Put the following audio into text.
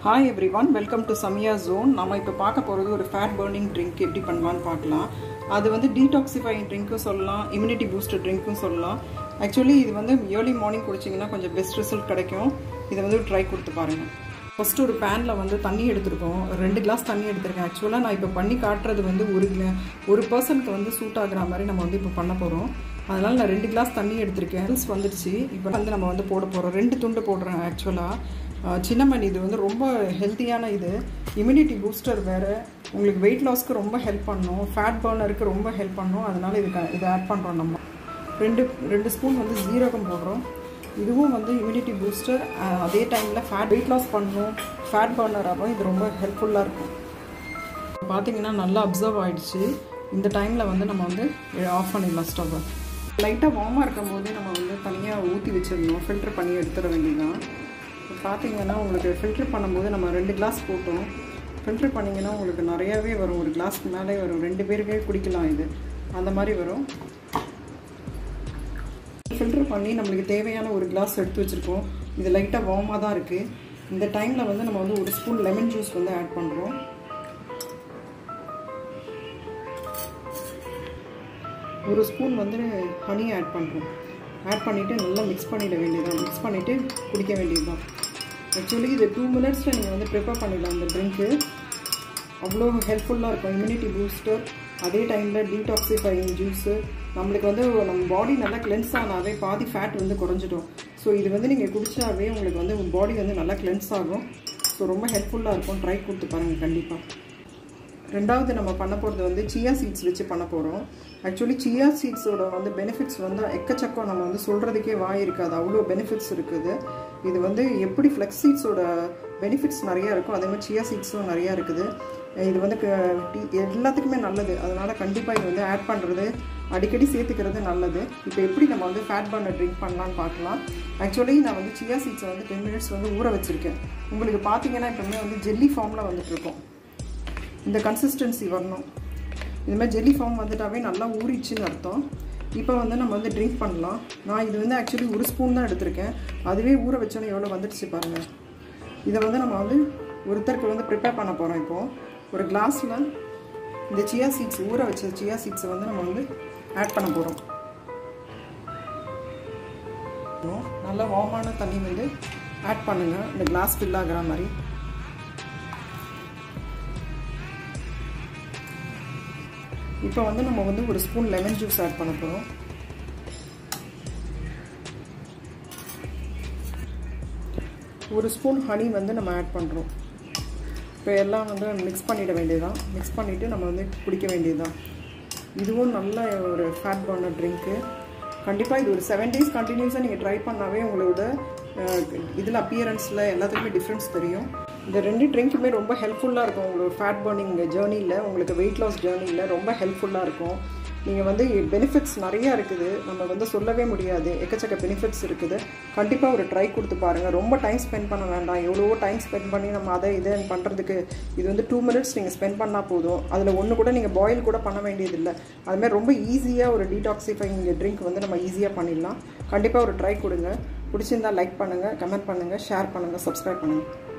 hi everyone welcome to Samiya zone நம்ம இப்போ பார்க்க போகிறது ஒரு ஃபேட் பர்னிங் ட்ரிங்க் எப்படி பண்ணலான்னு பார்க்கலாம் அது வந்து டீடாக்சிஃபைங் ட்ரிங்க்கும் சொல்லலாம் இம்யூனிட்டி பூஸ்டர் ட்ரிங்க்கும் சொல்லலாம் ஆக்சுவலி இது வந்து ஏர்லி மார்னிங் குடிச்சிங்கன்னா கொஞ்சம் பெஸ்ட் ரிசல்ட் கிடைக்கும் இதை வந்து ட்ரை கொடுத்து பாருங்கள் ஃபஸ்ட்டு ஒரு பேனில் வந்து தண்ணி எடுத்திருக்கோம் ரெண்டு கிளாஸ் தண்ணி எடுத்திருக்கேன் ஆக்சுவலாக நான் இப்போ பண்ணி காட்டுறது வந்து ஒரு ஒரு பர்சனுக்கு வந்து சூட் ஆகுற மாதிரி நம்ம வந்து இப்போ பண்ண போகிறோம் அதனால் நான் ரெண்டு கிளாஸ் தண்ணி எடுத்திருக்கேன் ஹெல்ஸ் வந்துடுச்சு இப்போ வந்து நம்ம வந்து போட போகிறோம் ரெண்டு துண்டு போடுறேன் ஆக்சுவலாக சின்னமணி இது வந்து ரொம்ப ஹெல்த்தியான இது இம்யூனிட்டி பூஸ்டர் வேறு உங்களுக்கு வெயிட் லாஸ்க்கு ரொம்ப ஹெல்ப் பண்ணும் ஃபேட் பர்னருக்கு ரொம்ப ஹெல்ப் பண்ணும் அதனால் இதுக்கு இதை ஆட் பண்ணுறோம் நம்ம ரெண்டு ரெண்டு ஸ்பூன் வந்து ஜீரகம் போடுறோம் இதுவும் வந்து இம்யூனிட்டி பூஸ்டர் அதே டைமில் ஃபேட் வெயிட் லாஸ் பண்ணணும் ஃபேட் பர்னர் ஆகும் இது ரொம்ப ஹெல்ப்ஃபுல்லாக இருக்கும் பார்த்தீங்கன்னா நல்லா அப்சர்வ் ஆகிடுச்சு இந்த டைமில் வந்து நம்ம வந்து ஆஃப் பண்ணிடலாம் ஸ்டவ்வை லைட்டாக வார்மாக இருக்கும் போதே நம்ம வந்து தனியாக ஊற்றி வச்சிடணும் ஃபில்டர் பண்ணி எடுத்துட வேண்டியதான் பார்த்தீங்கன்னா உங்களுக்கு ஃபில்டர் பண்ணும்போது நம்ம ரெண்டு கிளாஸ் போட்டோம் ஃபில்டர் பண்ணிங்கன்னா உங்களுக்கு நிறையாவே வரும் ஒரு கிளாஸ்க்கு மேலே வரும் ரெண்டு பேருக்கே குடிக்கலாம் இது அந்த மாதிரி வரும் ஃபில்டர் பண்ணி நம்மளுக்கு தேவையான ஒரு கிளாஸ் எடுத்து வச்சுருக்கோம் இது லைட்டாக வார்மாக தான் இருக்குது இந்த டைமில் வந்து நம்ம வந்து ஒரு ஸ்பூன் லெமன் ஜூஸ் வந்து ஆட் பண்ணுறோம் ஒரு ஸ்பூன் வந்து ஹனி ஆட் பண்ணுறோம் ஆட் பண்ணிவிட்டு நல்லா மிக்ஸ் பண்ணிட வேண்டியதான் மிக்ஸ் பண்ணிவிட்டு குடிக்க வேண்டியது தான் ஆக்சுவலி இது டூ மினிட்ஸில் நீங்கள் வந்து ப்ரிப்பேர் பண்ணிடலாம் இந்த ட்ரிங்க்கு அவ்வளோ ஹெல்ப்ஃபுல்லாக இருக்கும் இம்யூனிட்டி பூஸ்டர் அதே டைமில் டீடாக்சிஃபைங் ஜூஸு நம்மளுக்கு வந்து நம்ம பாடி நல்லா கிளென்ஸ் ஆனாவே பாதி ஃபேட் வந்து குறைஞ்சிடும் ஸோ இது வந்து நீங்கள் குடிச்சாவே உங்களுக்கு வந்து பாடி வந்து நல்லா கிளென்ஸ் ஆகும் ஸோ ரொம்ப ஹெல்ப்ஃபுல்லாக இருக்கும் ட்ரை கொடுத்து பாருங்கள் கண்டிப்பாக ரெண்டாவது நம்ம பண்ண போகிறது வந்து சியா சீட்ஸ் வச்சு பண்ண போகிறோம் ஆக்சுவலி சியா சீட்ஸோட வந்து பெனிஃபிட்ஸ் வந்து எக்கச்சக்கம் நம்ம வந்து சொல்கிறதுக்கே வாய் இருக்காது அவ்வளோ பெனிஃபிட்ஸ் இருக்குது இது வந்து எப்படி ஃப்ளெக்ஸ் சீட்ஸோட பெனிஃபிட்ஸ் நிறையா இருக்கும் அதே மாதிரி சியா சீட்ஸும் நிறையா இருக்குது இது வந்து எல்லாத்துக்குமே நல்லது அதனால் கண்டிப்பாக இது வந்து ஆட் பண்ணுறது அடிக்கடி சேர்த்துக்கிறது நல்லது இப்போ எப்படி நம்ம வந்து ஃபேட் பர்னர் ட்ரிங்க் பண்ணலான்னு பார்க்கலாம் ஆக்சுவலி நான் வந்து சியா சீட்ஸை வந்து டென் மினிட்ஸ் வந்து ஊற வச்சுருக்கேன் உங்களுக்கு பார்த்தீங்கன்னா எப்பவுமே வந்து ஜெல்லி ஃபார்மில் வந்துட்டுருக்கோம் இந்த கன்சிஸ்டன்சி வரணும் இந்த மாதிரி ஜெல்லி ஃபார்ம் வந்துட்டாவே நல்லா ஊறிச்சுன்னு அர்த்தம் இப்போ வந்து நம்ம வந்து ட்ரிங்க் பண்ணலாம் நான் இது வந்து ஆக்சுவலி ஒரு ஸ்பூன் தான் எடுத்திருக்கேன் அதுவே ஊற வச்சோன்னே எவ்வளோ வந்துடுச்சு பாருங்கள் இதை வந்து நம்ம வந்து ஒருத்தருக்கு வந்து ப்ரிப்பேர் பண்ண போகிறோம் இப்போது ஒரு கிளாஸில் இந்த சியா சீட்ஸ் ஊற வச்ச சியா சீட்ஸை வந்து நம்ம வந்து ஆட் பண்ண போகிறோம் நல்லா வார்மான தண்ணி வந்து ஆட் பண்ணுங்கள் இந்த கிளாஸ் ஃபில் ஆகிற மாதிரி இப்போ வந்து நம்ம வந்து ஒரு ஸ்பூன் லெமன் ஜூஸ் ஆட் பண்ண போகிறோம் ஒரு ஸ்பூன் ஹனி வந்து நம்ம ஆட் பண்ணுறோம் இப்போ எல்லாம் வந்து மிக்ஸ் பண்ணிட வேண்டியதுதான் மிக்ஸ் பண்ணிவிட்டு நம்ம வந்து குடிக்க வேண்டியதுதான் இதுவும் நல்ல ஒரு ஃபேட் பர்னர் ட்ரிங்க்கு கண்டிப்பாக இது ஒரு செவன் டேஸ் கண்டினியூஸாக நீங்கள் ட்ரை பண்ணாவே உங்களோட இதில் அப்பியரன்ஸில் எல்லாத்துக்குமே டிஃப்ரென்ஸ் தெரியும் இந்த ரெண்டு ட்ரிங்க்குமே ரொம்ப ஹெல்ப்ஃபுல்லாக இருக்கும் உங்களோட ஃபேட் பர்னிங் ஜேர்னியில் உங்களுக்கு வெயிட் லாஸ் ஜேர்னியில் ரொம்ப ஹெல்ப்ஃபுல்லாக இருக்கும் நீங்கள் வந்து பெனிஃபிட்ஸ் நிறையா இருக்குது நம்ம வந்து சொல்லவே முடியாது எக்கச்சக்க பெனிஃபிட்ஸ் இருக்குது கண்டிப்பாக ஒரு ட்ரை கொடுத்து பாருங்கள் ரொம்ப டைம் ஸ்பெண்ட் பண்ண வேண்டாம் எவ்வளவோ டைம் ஸ்பெண்ட் பண்ணி நம்ம அதை இதை பண்ணுறதுக்கு இது வந்து டூ மினிட்ஸ் நீங்கள் ஸ்பெண்ட் பண்ணால் போதும் அதில் ஒன்று கூட நீங்கள் பாயில் கூட பண்ண வேண்டியதில்லை அதுமாதிரி ரொம்ப ஈஸியாக ஒரு டீடாக்சிஃபைங் ட்ரிங்க் வந்து நம்ம ஈஸியாக பண்ணிடலாம் கண்டிப்பாக ஒரு ட்ரை கொடுங்க பிடிச்சிருந்தா லைக் பண்ணுங்கள் கமெண்ட் பண்ணுங்கள் ஷேர் பண்ணுங்கள் சப்ஸ்கிரைப் பண்ணுங்கள்